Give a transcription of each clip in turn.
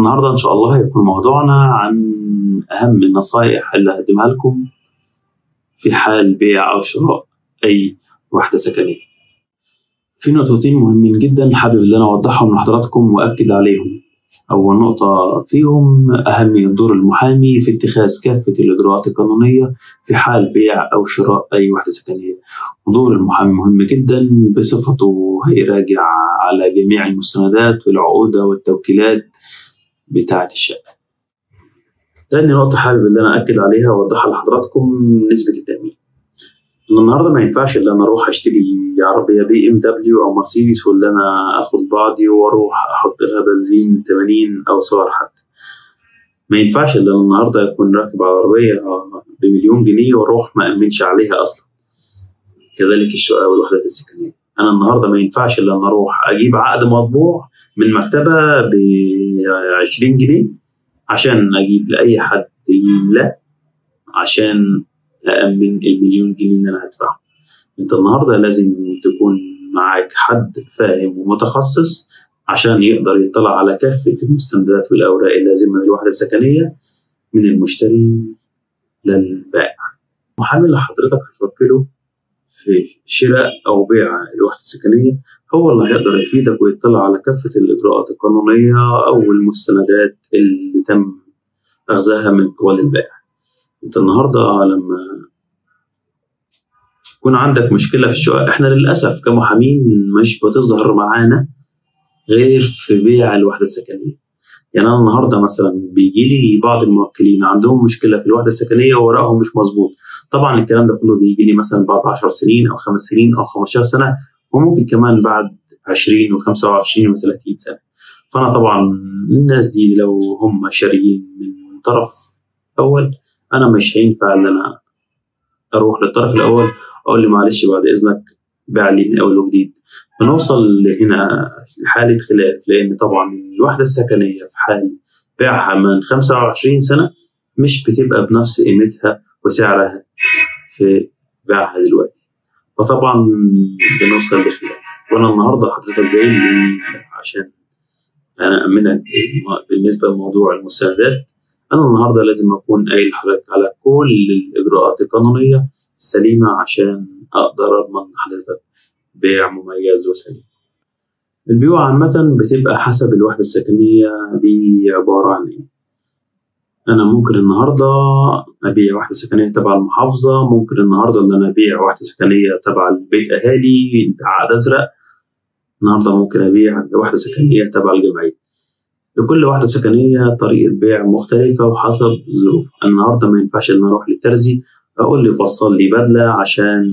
النهارده ان شاء الله هيكون موضوعنا عن اهم النصائح اللي هقدمها لكم في حال بيع او شراء اي وحده سكنيه. في نقطتين مهمين جدا حابب ان انا اوضحهم لحضراتكم واكد عليهم. اول نقطه فيهم اهميه دور المحامي في اتخاذ كافه الاجراءات القانونيه في حال بيع او شراء اي وحده سكنيه. ودور المحامي مهم جدا بصفته هيراجع على جميع المستندات والعقود والتوكيلات بتاعة الشقة. تاني نقطة حابب إن أنا أكد عليها وأوضحها لحضراتكم نسبة التأمين. إن النهاردة ما ينفعش إن أنا أروح أشتري عربية بي إم دبليو أو مرسيدس ولا أنا آخد بعضي وأروح أحط لها بنزين 80 أو سعر حتى. ما ينفعش إن أنا النهاردة أكون راكب عربية بمليون جنيه وأروح ما أمنش عليها أصلا. كذلك الشقة والوحدات السكنية. أنا النهاردة ما ينفعش إن أنا أروح أجيب عقد مطبوع من مكتبة ب 20 جنيه عشان اجيب لاي حد يملاه عشان أأمن المليون جنيه اللي أنا هدفعه. أنت النهاردة لازم تكون معاك حد فاهم ومتخصص عشان يقدر يطلع على كافة المستندات والأوراق اللازمة للوحدة السكنية من المشتري للبائع. المحامي اللي حضرتك هتوكله في شراء أو بيع الوحدة السكنية هو اللي هيقدر يفيدك ويطلع على كافة الإجراءات القانونية أو المستندات اللي تم أخذها من قبل البائع. أنت النهاردة لما يكون عندك مشكلة في الشقة إحنا للأسف كمحامين مش بتظهر معانا غير في بيع الوحدة السكنية. يعني أنا النهاردة مثلا بيجي لي بعض الموكلين عندهم مشكلة في الوحدة السكنية وورقهم مش مظبوط. طبعا الكلام ده كله بيجي لي مثلا بعد 10 سنين أو 5 سنين أو 15 سنة وممكن كمان بعد 20 و25 و30 سنه فانا طبعا الناس دي لو هم شاريين من طرف اول انا مش هينفع ان انا اروح للطرف الاول اقول لي معلش بعد اذنك بيع لي من اول وجديد بنوصل هنا لحاله خلاف لان طبعا الوحده السكنيه في حال بيعها من 25 سنه مش بتبقى بنفس قيمتها وسعرها في بيعها دلوقتي فطبعا بنوصل لخلاف وانا النهارده حضرتك جاي لي عشان انا امنك بالنسبه لموضوع المستندات انا النهارده لازم اكون قايل لحضرتك على كل الاجراءات القانونيه السليمه عشان اقدر اضمن لحضرتك بيع مميز وسليم. البيوع عامة بتبقى حسب الوحدة السكنية دي عبارة عن إيه؟ أنا ممكن النهاردة أبيع وحدة سكنية تبع المحافظة، ممكن النهاردة إن أنا أبيع وحدة سكنية تبع البيت أهالي عقد أزرق، النهارده ممكن ابيع وحده سكنيه تبع الجمعيه لكل وحده سكنيه طريقه بيع مختلفه وحسب ظروف النهارده ما ينفعش ان اروح للترزي اقول لي فصل لي بدله عشان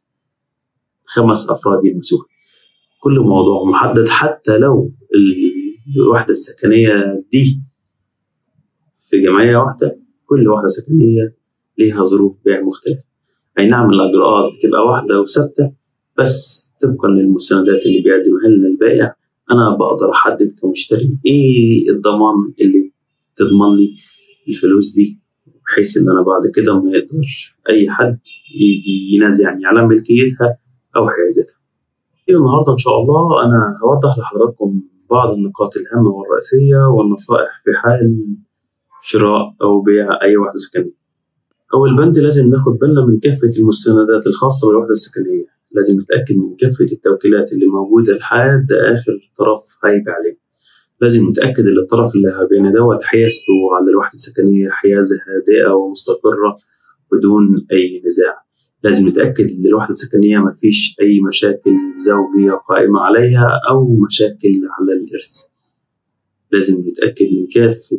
خمس افراد يلبسوها كل موضوع محدد حتى لو الوحده السكنيه دي في جمعيه واحده كل وحده سكنيه ليها ظروف بيع مختلفه اي نعم الاجراءات بتبقى واحده وثابته بس طبقا للمستندات اللي بيقدمها لنا البائع انا بقدر احدد كمشتري ايه الضمان اللي تضمن لي الفلوس دي بحيث ان انا بعد كده ما يقدرش اي حد يجي ينازعني على ملكيتها او حيازتها. النهارده ان شاء الله انا هوضح لحضراتكم بعض النقاط الهامه والرئيسيه والنصائح في حال شراء او بيع اي وحده سكنيه. اول بند لازم ناخد بالنا من كافه المستندات الخاصه بالوحده السكنيه لازم نتأكد من كافة التوكيلات اللي موجودة لحد آخر طرف هيبيع عليه لازم نتأكد إن الطرف اللي هيبيعنا دوت حيازته على الوحدة السكنية حيازة هادئة ومستقرة بدون أي نزاع لازم نتأكد إن الوحدة السكنية مفيش أي مشاكل زوجية قائمة عليها أو مشاكل على الإرث لازم نتأكد من كافة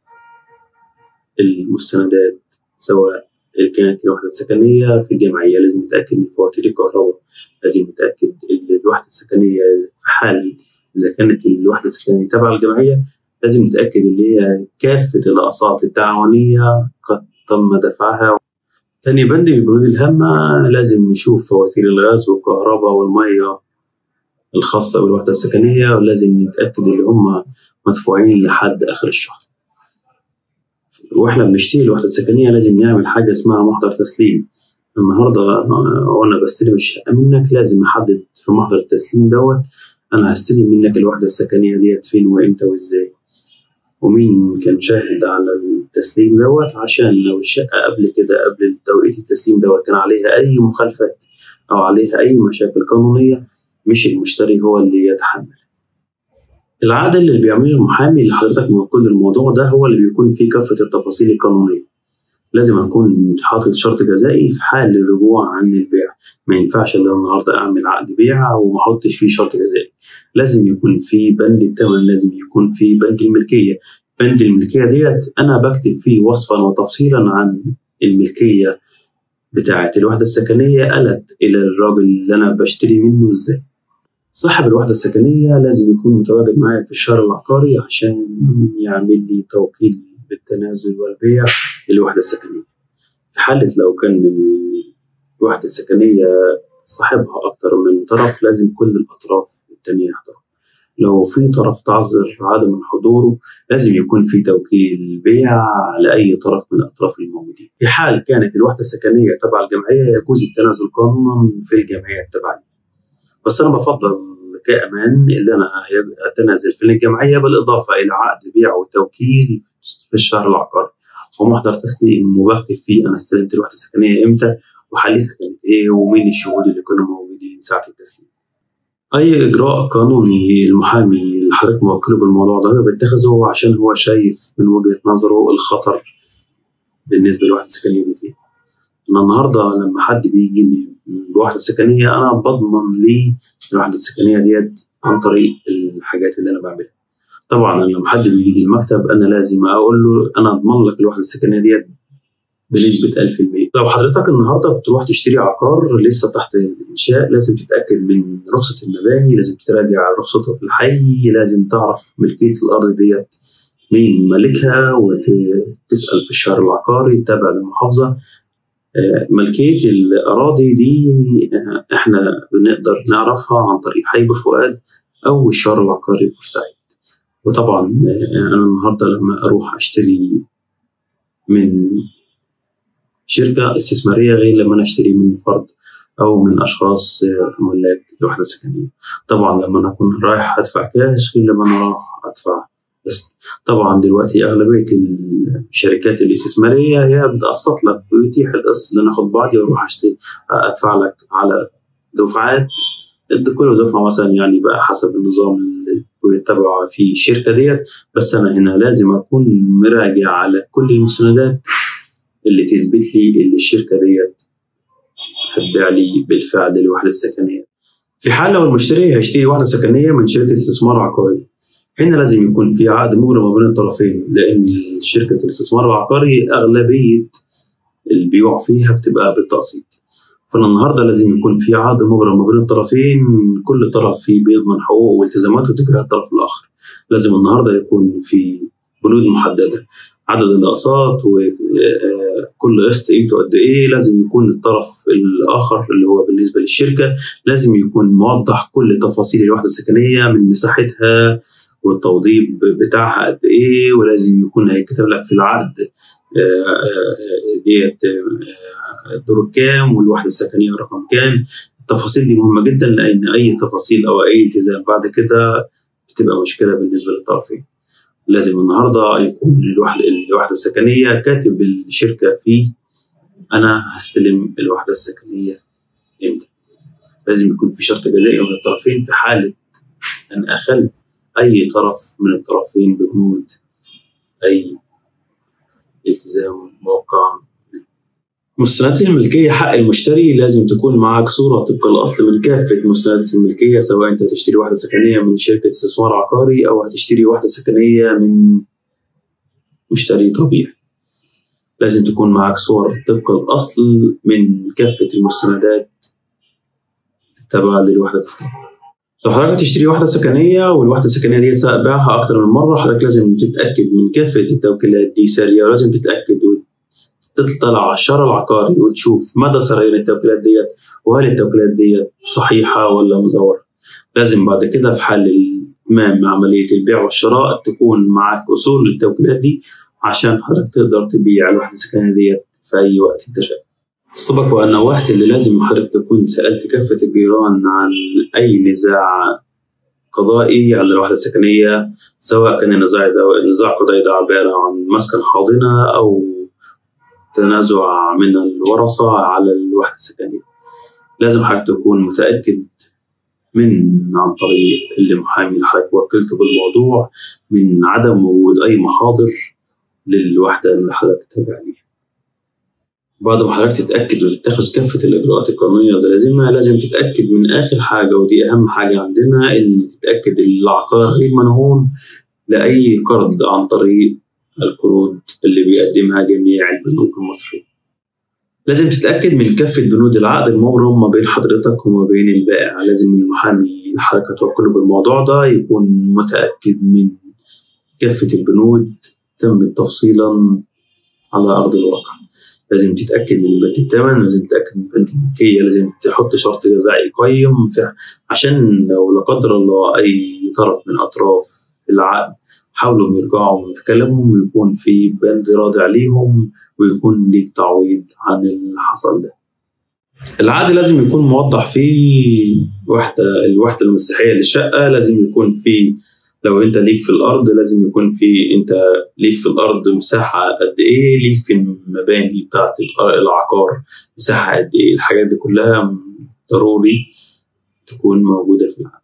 المستندات سواء كانت الوحدة السكنية في الجمعية لازم نتأكد من فواتير الكهرباء لازم نتأكد إن الوحدة السكنية في حال إذا كانت الوحدة السكنية تبع الجمعية لازم نتأكد إن هي كافة الأقساط التعاونية قد تم دفعها تاني بند من البنود الهامة لازم نشوف فواتير الغاز والكهرباء والمية الخاصة بالوحدة السكنية ولازم نتأكد إن هم مدفوعين لحد آخر الشهر واحنا بنشتري الوحده السكنيه لازم نعمل حاجه اسمها محضر تسليم النهارده وانا بستلم الشقه منك لازم احدد في محضر التسليم دوت انا هستلم منك الوحده السكنيه ديت فين وامتى وازاي ومين كان شاهد على التسليم دوت عشان لو الشقة قبل كده قبل توقيت التسليم دوت كان عليها أي مخالفات أو عليها أي مشاكل قانونية مش المشتري هو اللي يتحمل العقد اللي بيعمله المحامي اللي حضرتك موكل الموضوع ده هو اللي بيكون فيه كافة التفاصيل القانونية لازم أكون حاطط شرط جزائي في حال الرجوع عن البيع ما ينفعش إن أنا النهاردة أعمل عقد بيع وما أحطش فيه شرط جزائي لازم يكون في بند الثمن لازم يكون في بند الملكية بند الملكية ديت أنا بكتب فيه وصفا وتفصيلا عن الملكية بتاعة الوحدة السكنية قلت إلى الراجل اللي أنا بشتري منه إزاي صاحب الوحدة السكنية لازم يكون متواجد معايا في الشهر العقاري عشان يعمل لي توكيل بالتنازل والبيع للوحدة السكنية في حالة لو كان الوحدة السكنية صاحبها أكتر من طرف لازم كل الأطراف التانية يحضروا لو في طرف تعذر عدم حضوره لازم يكون في توكيل بيع لأي طرف من الأطراف الموجودين في حال كانت الوحدة السكنية تبع الجمعية يجوز التنازل قانونا في الجمعية التبعية بس أنا بفضل كأمان اللي أنا أتنازل في الجمعية بالإضافة إلى عقد بيع وتوكيل في الشهر العقاري ومحضر تسليم وبكتب فيه أنا استلمت الوحدة السكنية إمتى وحالتها كانت إيه ومين الشهود اللي كانوا موجودين ساعة التسليم. أي إجراء قانوني المحامي اللي حضرتك موكله بالموضوع ده بيتخذه عشان هو شايف من وجهة نظره الخطر بالنسبة للوحدة السكنية دي فيه. أنا النهاردة لما حد بيجي لي الوحدة السكنية أنا بضمن ليه الوحدة السكنية ديت عن طريق الحاجات اللي أنا بعملها. طبعا لما حد بيجي لي المكتب أنا لازم أقول له أنا أضمن لك الوحدة السكنية ديت بنسبة 1000% لو حضرتك النهاردة بتروح تشتري عقار لسه تحت الإنشاء لازم تتأكد من رخصة المباني لازم تراجع رخصته في الحي لازم تعرف ملكية الأرض ديت مين مالكها وتسأل في الشهر العقاري تابع للمحافظة ملكية الأراضي دي إحنا بنقدر نعرفها عن طريق حي فؤاد أو الشهر العقاري بورسعيد وطبعا أنا النهاردة لما أروح أشتري من شركة استثمارية غير لما أنا أشتري من فرد أو من أشخاص ملاك الوحدة السكنية طبعا لما أنا أكون رايح أدفع كاش غير لما أنا رايح أدفع قسط طبعا دلوقتي أغلبية الشركات الاستثمارية هي بتقسط لك ويتيح القسط إن أنا آخد بعضي وأروح أشتري أدفع لك على دفعات كل دفعة مثلا يعني بقى حسب النظام اللي بيتبعه في الشركة ديت بس أنا هنا لازم أكون مراجع على كل المستندات اللي تثبت لي اللي الشركه ديت هتبيع لي بالفعل الوحده السكنيه. في حال لو المشتري هيشتري وحده سكنيه من شركه استثمار عقاري هنا لازم يكون في عقد مبرم ما بين الطرفين لان شركه الاستثمار العقاري اغلبيه البيوع فيها بتبقى بالتقسيط. فانا النهارده لازم يكون في عقد مبرم ما بين الطرفين كل طرف فيه بيضمن حقوقه والتزاماته تجاه الطرف الاخر. لازم النهارده يكون في بنود محدده عدد الاقساط وكل قسط قيمته قد ايه لازم يكون الطرف الاخر اللي هو بالنسبه للشركه لازم يكون موضح كل تفاصيل الوحده السكنيه من مساحتها والتوضيب بتاعها قد ايه ولازم يكون هيكتب لك في العقد ديت دور كام والوحده السكنيه رقم كام التفاصيل دي مهمه جدا لان اي تفاصيل او اي التزام بعد كده بتبقى مشكله بالنسبه للطرفين لازم النهارده يكون الوحده الوحده السكنيه كاتب الشركه فيه انا هستلم الوحده السكنيه امتى لازم يكون في شرط جزائي من الطرفين في حاله ان اخل اي طرف من الطرفين ببنود اي التزام موقع مستندات الملكية حق المشتري لازم تكون معك صورة طبق الأصل من كافة مستندات الملكية سواء أنت هتشتري واحدة سكنية من شركة استثمار عقاري أو هتشتري واحدة سكنية من مشتري طبيعي لازم تكون معك صور طبق الأصل من كافة المستندات التابعة للوحدة السكنية لو حضرتك تشتري واحدة سكنية والوحدة السكنية دي باعها أكتر من مرة حضرتك لازم تتأكد من كافة التوكيلات دي سارية ولازم تتأكد تطلع على الشهر العقاري وتشوف مدى سريان التوكيلات ديت وهل التوكيلات ديت صحيحة ولا مزورة لازم بعد كده في حال الإتمام عملية البيع والشراء تكون معاك أصول للتوكيلات دي عشان حضرتك تقدر تبيع الوحدة السكنية ديت في أي وقت أنت شايف. سبق وأن نوهت اللي لازم حضرتك تكون سألت كافة الجيران عن أي نزاع قضائي على الوحدة السكنية سواء كان النزاع ده النزاع القضائي ده عبارة عن مسكن حاضنة أو تنازع من الورثة على الوحدة السكنية لازم حضرتك تكون متأكد من عن طريق اللي محامي اللي حضرتك وكلته بالموضوع من عدم وجود أي محاضر للوحدة اللي حضرتك تتابع عليها بعد ما حضرتك تتأكد وتتخذ كافة الإجراءات القانونية اللازمة لازم تتأكد من آخر حاجة ودي أهم حاجة عندنا إن تتأكد إن العقار غير منهون لأي قرض عن طريق القروض اللي بيقدمها جميع البنوك المصرية لازم تتأكد من كافة بنود العقد المبرم ما بين حضرتك وما بين البائع لازم المحامي اللي حضرتك توكله بالموضوع ده يكون متأكد من كافة البنود تمت تفصيلا على أرض الواقع لازم تتأكد من بند الثمن لازم تتأكد من بند الملكية لازم تحط شرط جزائي قيم عشان لو لا قدر الله أي طرف من أطراف العقد حاولوا يرجعوا في كلامهم ويكون في بند رادع ليهم ويكون ليك تعويض عن اللي حصل ده العقد لازم يكون موضح فيه وحدة الوحدة المسيحية للشقة لازم يكون فيه لو انت ليك في الارض لازم يكون في انت ليك في الارض مساحه قد ايه ليك في المباني بتاعت العقار مساحه قد ايه الحاجات دي كلها ضروري تكون موجوده في العقد